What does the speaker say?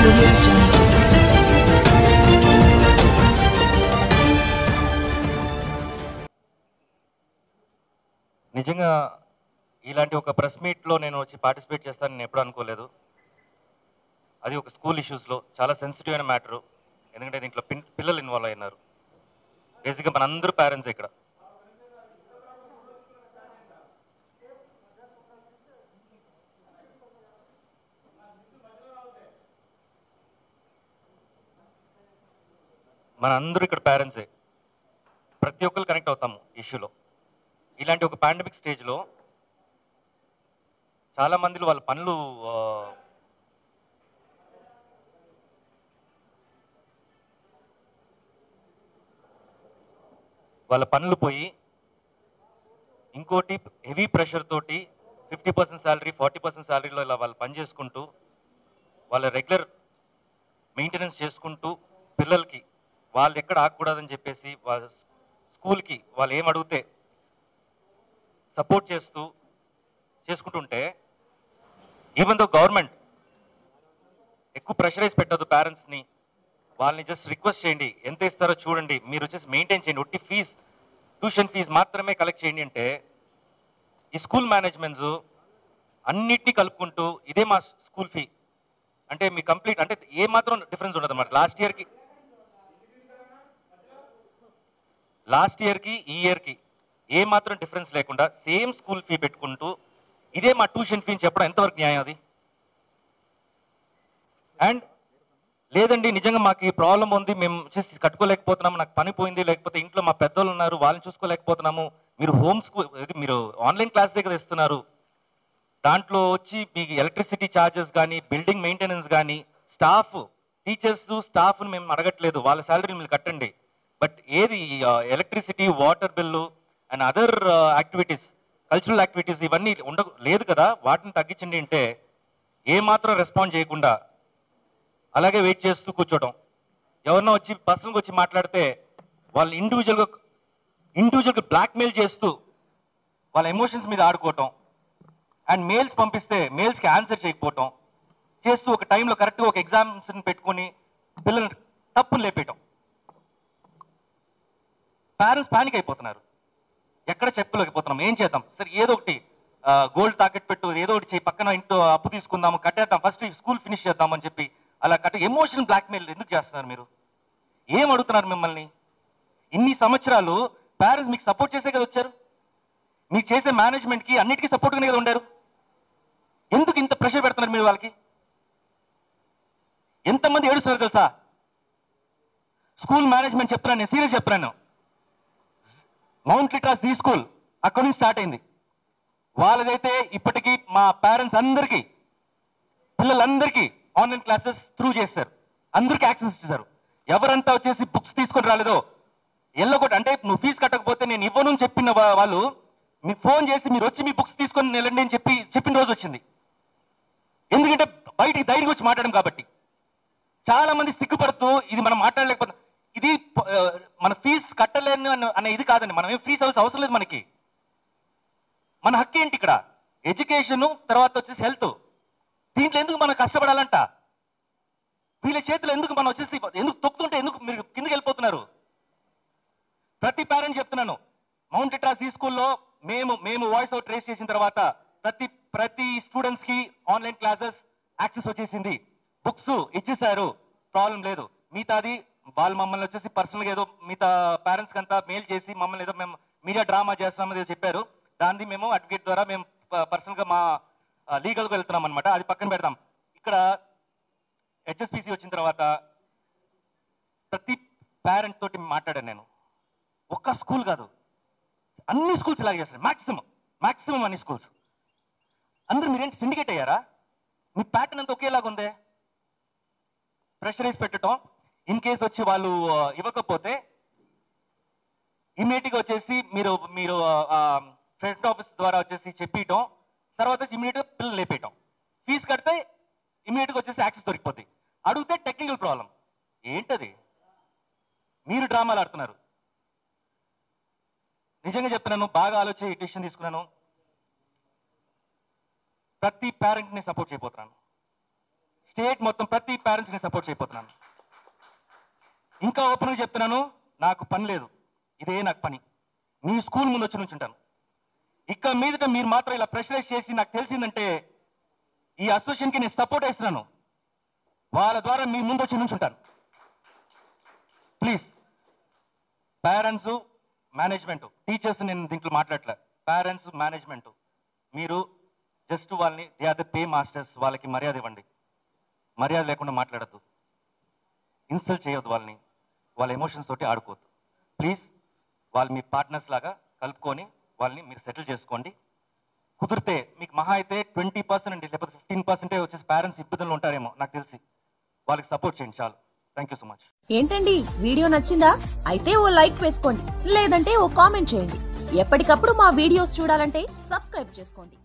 audio jungle. నిజంగా ఇలాంటి ఒక ప్రెస్ మీట్లో నేను వచ్చి పార్టిసిపేట్ చేస్తానని నేను ఎప్పుడు అనుకోలేదు అది ఒక స్కూల్ ఇష్యూస్లో చాలా సెన్సిటివ్ అయిన మ్యాటరు ఎందుకంటే దీంట్లో పిన్ పిల్లలు ఇన్వాల్వ్ అయినారు బేసిక్గా మన అందరూ పేరెంట్స్ ఇక్కడ మన అందరూ ఇక్కడ పేరెంట్సే ప్రతి ఒక్కరు కనెక్ట్ అవుతాము ఇష్యూలో ఇలాంటి ఒక పాండమిక్ స్టేజ్లో చాలా మందిలో వాళ్ళ పనులు ఆ, వాళ్ళ పనులు పోయి ఇంకోటి హెవీ ప్రెషర్ తోటి fifty percent salary forty percent శాలరీలో ఇలా వాళ్ళు పని చేసుకుంటూ వాళ్ళ రెగ్యులర్ మెయింటెనెన్స్ చేసుకుంటూ పిల్లలకి వాళ్ళు ఎక్కడ ఆగకూడదని చెప్పేసి వాళ్ళ స్కూల్కి వాళ్ళు ఏం అడిగితే సపోర్ట్ చేస్తూ చేసుకుంటుంటే ఈవెన్ దో గవర్నమెంట్ ఎక్కువ ప్రెషరైజ్ పెట్టదు పేరెంట్స్ని వాళ్ళని జస్ట్ రిక్వెస్ట్ చేయండి ఎంత ఇస్తారో చూడండి మీరు వచ్చేసి మెయింటైన్ చేయండి ఒట్టి ఫీజ్ ట్యూషన్ ఫీజు మాత్రమే కలెక్ట్ చేయండి అంటే ఈ స్కూల్ మేనేజ్మెంట్స్ అన్నిటినీ కలుపుకుంటూ ఇదే మా స్కూల్ ఫీ అంటే మీ కంప్లీట్ అంటే ఏ మాత్రం డిఫరెన్స్ ఉండదు అన్నమాట లాస్ట్ ఇయర్కి లాస్ట్ ఇయర్కి ఈ ఇయర్కి ఏ మాత్రం డిఫరెన్స్ లేకుండా సేమ్ స్కూల్ ఫీ పెట్టుకుంటూ ఇదే మా ట్యూషన్ ఫీ అని చెప్పడం ఎంతవరకు న్యాయం అది అండ్ లేదండి నిజంగా మాకు ఈ ప్రాబ్లం ఉంది మేము వచ్చేసి కట్టుకోలేకపోతున్నాము నాకు పని పోయింది లేకపోతే ఇంట్లో మా పెద్దోళ్ళు ఉన్నారు వాళ్ళని చూసుకోలేకపోతున్నాము మీరు హోమ్ స్కూల్ ఇది మీరు ఆన్లైన్ క్లాస్ దగ్గర ఇస్తున్నారు దాంట్లో వచ్చి మీకు ఎలక్ట్రిసిటీ ఛార్జెస్ కానీ బిల్డింగ్ మెయింటెనెన్స్ కానీ స్టాఫ్ టీచర్స్ స్టాఫ్ని మేము అడగట్లేదు వాళ్ళ శాలరీ మీరు కట్టండి బట్ ఏది electricity water bill and other activities cultural activities ఇవన్నీ ఉండ లేదు కదా వాటిని తగ్గించండి అంటే ఏ మాత్రం రెస్పాండ్ చేయకుండా అలాగే వెయిట్ చేస్తూ కూర్చోవడం ఎవరినో వచ్చి పర్సన్కి వచ్చి మాట్లాడితే వాళ్ళు ఇండివిజువల్గా ఇండివిజువల్గా బ్లాక్మెయిల్ చేస్తూ వాళ్ళ ఎమోషన్స్ మీద ఆడుకోవటం అండ్ మెయిల్స్ పంపిస్తే మెయిల్స్కి ఆన్సర్ చేయకపోవటం చేస్తూ ఒక టైంలో కరెక్ట్గా ఒక ఎగ్జామ్స్ పెట్టుకొని పిల్లల్ని తప్పులు లేపేయటం పేరెంట్స్ పానిక్ అయిపోతున్నారు ఎక్కడ చెప్పులేకపోతున్నాం ఏం చేద్దాం సరే ఏదో ఒకటి గోల్డ్ తాకెట్ పెట్టు ఏదో ఒకటి చేయి పక్కన ఇంట్లో అప్పు తీసుకుందాము కట్టేద్దాం ఫస్ట్ స్కూల్ ఫినిష్ చేద్దాం అని చెప్పి అలా కట్ట ఎమోషనల్ బ్లాక్మెయిల్ ఎందుకు చేస్తున్నారు మీరు ఏం అడుగుతున్నారు మిమ్మల్ని ఇన్ని సంవత్సరాలు పేరెంట్స్ మీకు సపోర్ట్ చేసే కదా వచ్చారు మీకు చేసే మేనేజ్మెంట్ కి అన్నిటికీ సపోర్ట్గానే కదా ఉండారు ఎందుకు ఇంత ప్రెషర్ పెడుతున్నారు మీరు వాళ్ళకి ఎంతమంది ఏడుస్తున్నారు తెలుసా స్కూల్ మేనేజ్మెంట్ చెప్తున్నాను నేను సీరియస్ చెప్తున్నాను మౌంట్ లిట్రాస్ ఈ స్కూల్ అక్కడి నుంచి స్టార్ట్ అయింది వాళ్ళదైతే ఇప్పటికీ మా పేరెంట్స్ అందరికీ పిల్లలందరికీ ఆన్లైన్ క్లాసెస్ త్రూ చేశారు అందరికీ యాక్సెస్ ఇచ్చేశారు ఎవరంతా వచ్చేసి బుక్స్ తీసుకొని రాలేదో ఎల్లగొట్ట అంటే నువ్వు ఫీజు కట్టకపోతే నేను ఇవ్వను అని చెప్పిన వా- వాళ్ళు మీకు ఫోన్ చేసి మీరు వచ్చి మీ బుక్స్ తీసుకొని వెళ్ళండి అని చెప్పి చెప్పిన రోజు వచ్చింది ఎందుకంటే బయటికి ధైర్యం వచ్చి మాట్లాడడం కాబట్టి చాలా మంది సిగ్గుపడుతూ ఇది మనం మాట్లాడలేకపోతే ఇది ప- ఆ, మన ఫీజు కట్టలేని అన్న- అనే ఇది కాదండి మనం ఏం ఫీ సర్వీస్ అవసరం లేదు మనకి మన హక్కు ఏంటి ఇక్కడ ఎడ్యుకేషన్ తర్వాత వచ్చేసి హెల్త్ దీంట్లో ఎందుకు మనం కష్టపడాలంట వీళ్ళ చేతిలో ఎందుకు మనం వచ్చేసి ఎందుకు తొక్కుతుంటే ఎందుకు మీరు కిందకి వెళ్ళిపోతున్నారు ప్రతి పేరెంట్ చెప్తున్నాను మౌంట్ ట్రాస్ ఈ స్కూల్లో మేము మేము వాయిస్ అవుట్ రేస్ చేసిన తర్వాత ప్రతి ప్రతి స్టూడెంట్స్ కి ఆన్లైన్ క్లాసెస్ యాక్సెస్ వచ్చేసింది బుక్స్ ఇచ్చేసారు ప్రాబ్లం లేదు మిగతాది వాళ్ళు మమ్మల్ని వచ్చేసి పర్సనల్ గా ఏదో మిగతా పేరెంట్స్ అంతా మెయిల్ చేసి మమ్మల్ని ఏదో మేము మీడియా డ్రామా చేస్తున్నామని ఏదో చెప్పారు దాన్ని మేము అడ్వకేట్ ద్వారా మేము పర్సనల్ గా మా లీగల్ గా వెళ్తున్నాం అనమాట అది పక్కన పెడదాం ఇక్కడ హెచ్ఎస్పిసి వచ్చిన తర్వాత ప్రతి పేరెంట్ తోటి మాట్లాడాను నేను ఒక్క స్కూల్ కాదు అన్ని స్కూల్స్ ఇలాగే చేస్తారు మాక్సిమం మాక్సిమం అన్ని స్కూల్స్ అందరూ మీరేంటి సిండికేట్ అయ్యారా మీ ప్యాటర్న్ అంతా ఒకేలాగా ఉందే ప్రెషరైజ్ పెట్టడం ఇన్ కేస్ వచ్చి వాళ్ళు ఆ, ఇవ్వకపోతే ఇమీడియట్గా వచ్చేసి మీరు మీరు ఫ్రంట్ ఆఫీస్ ద్వారా వచ్చేసి చెప్పియటం తర్వాత ఇమీడియట్గా పిల్లలు లేపేయటం ఫీజు కడితే ఇమీడియట్గా వచ్చేసి యాక్సెస్ దొరికిపోతాయి అడిగితే టెక్నికల్ ప్రాబ్లం ఏంటది మీరు డ్రామాలు ఆడుతున్నారు నిజంగా చెప్తున్నాను బాగా ఆలోచించి డిసిషన్ తీసుకున్నాను ప్రతి పేరెంట్ ని సపోర్ట్ చేయబోతున్నాను స్టేట్ మొత్తం ప్రతి పేరెంట్స్ నేను సపోర్ట్ చేయబోతున్నాను ఇంకా ఓపెన్గా చెప్తున్నాను నాకు పని లేదు ఇదే నాకు పని మీ స్కూల్ ముందు వచ్చి నుంచుంటాను ఇక మీదట మీరు మాత్రం ఇలా ప్రెషరైజ్ చేసి నాకు తెలిసిందంటే ఈ అసోసియేషన్కి నేను సపోర్ట్ ఇస్తున్నాను వాళ్ళ ద్వారా మీ ముందు వచ్చి నుంచుంటాను ప్లీజ్ పేరెంట్స్ మేనేజ్మెంట్ టీచర్స్ నేను దీంట్లో మాట్లాడలే పేరెంట్స్ మేనేజ్మెంట్ మీరు జస్ట్ వాళ్ళని they are the pay masters వాళ్ళకి మర్యాద ఇవ్వండి మర్యాద లేకుండా మాట్లాడద్దు ఇన్సల్ట్ చేయొద్దు వాళ్ళని వాళ్ళ ఎమోషన్స్ తోటి ఆడుకోవద్దు ప్లీజ్ వాళ్ళు మీ పార్ట్నర్స్ లాగా కలుపుకొని వాళ్ళని మీరు సెటిల్ చేసుకోండి కుదిరితే మీకు మహా అయితే ట్వంటీ పర్సెంట్ అండి లేకపోతే ఫిఫ్టీన్ పర్సెంటే వచ్చేసి పేరెంట్స్ ఇబ్బందులు ఉంటారేమో నాకు తెలిసి వాళ్ళకి సపోర్ట్ చేయండి చాలు థ్యాంక్ యూ సో మచ్ ఏంటండి వీడియో నచ్చిందా అయితే ఓ లైక్ వేసుకోండి లేదంటే ఓ కామెంట్ చేయండి ఎప్పటికప్పుడు మా వీడియోస్ చూడాలంటే సబ్స్క్రైబ్ చేసుకోండి